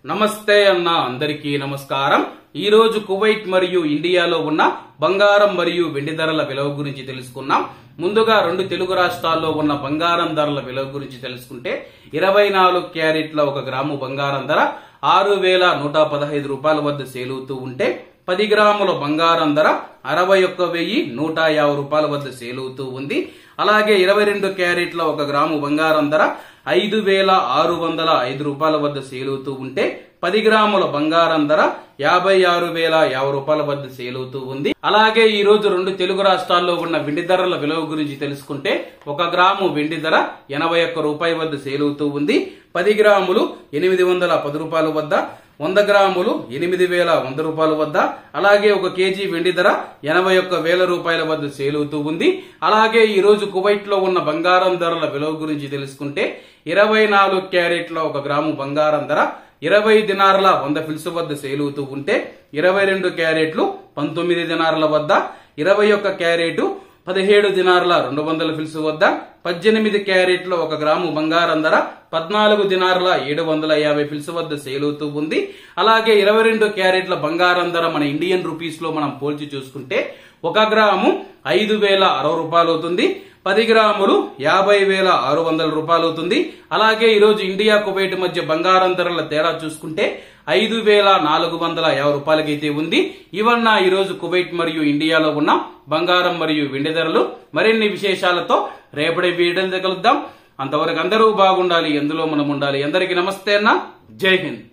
నమస్తే అన్న అందరికీ నమస్కారం ఈ రోజు కువైట్ మరియు ఇండియాలో ఉన్న బంగారం మరియు వెండి ధరల విలువ గురించి తెలుసుకున్నాం ముందుగా రెండు తెలుగు రాష్ట్రాల్లో ఉన్న బంగారం ధరల విలువ గురించి తెలుసుకుంటే ఇరవై నాలుగు క్యారెట్ల ఒక గ్రాము బంగారం ధర ఆరు వేల నూట పదహైదు రూపాయల వద్ద సేలుతూ ఉంటే పది గ్రాముల బంగారం ధర అరవై ఒక్క వెయ్యి నూట యాభై రూపాయల వద్ద సేలుతూ ఉంది అలాగే ఇరవై రెండు క్యారెట్ల ఒక గ్రాము బంగారం ధర ఐదు వేల ఆరు వందల ఐదు రూపాయల వద్ద సేలుతూ ఉంటే పది గ్రాముల బంగారం ధర యాభై ఆరు వేల యాభై రూపాయల వద్ద సేలుతూ ఉంది అలాగే ఈ రోజు రెండు తెలుగు రాష్ట్రాల్లో ఉన్న వెండి ధరల విలువ గురించి తెలుసుకుంటే ఒక గ్రాము వెండి ధర ఎనభై ఒక్క రూపాయి వద్ద సేలుతూ ఉంది పది గ్రాములు ఎనిమిది వందల పది రూపాయల వద్ద వంద గ్రాములు ఎనిమిది వేల వంద రూపాయల వద్ద అలాగే ఒక కేజీ వెండి ధర ఎనభై ఒక్క వేల రూపాయల వద్ద సేలుతూ ఉంది అలాగే ఈ రోజు కువైట్ లో ఉన్న బంగారం ధరల విలువ గురించి తెలుసుకుంటే ఇరవై నాలుగు క్యారెట్ల ఒక గ్రాము బంగారం ధర ఇరవై దినార్ల వంద ఫిల్స్ వద్ద సేలుతూ ఉంటే ఇరవై రెండు క్యారెట్లు పంతొమ్మిది దినార్ల వద్ద ఇరవై ఒక్క క్యారెట్ పదిహేడు దినార్ల రెండు వందల ఫిల్స్ వద్ద పద్దెనిమిది క్యారెట్ల ఒక గ్రాము బంగారం ధర పద్నాలుగు దినార్ల ఏడు వందల యాభై ఫిల్స్ వద్ద సేలుతూ ఉంది అలాగే ఇరవై రెండు క్యారెట్ల బంగారం ధర మన ఇండియన్ రూపీస్ లో మనం పోల్చి చూసుకుంటే ఒక గ్రాము ఐదు వేల అరవై రూపాయలు అవుతుంది పది గ్రాములు యాభై వేల ఆరు వందల రూపాయలు అవుతుంది అలాగే ఈరోజు ఇండియా కువైట్ మధ్య బంగారం ధరల తేడా చూసుకుంటే ఐదు వేల నాలుగు వందల యాభై రూపాయలకైతే ఉంది ఇవన్న ఈ రోజు కువైట్ మరియు ఇండియాలో ఉన్న బంగారం మరియు వెండి ధరలు మరిన్ని విశేషాలతో రేపటి వీడియోలు కలుద్దాం అంతవరకు అందరూ బాగుండాలి ఎందులో మనం ఉండాలి అందరికీ నమస్తే అన్న జై హింద్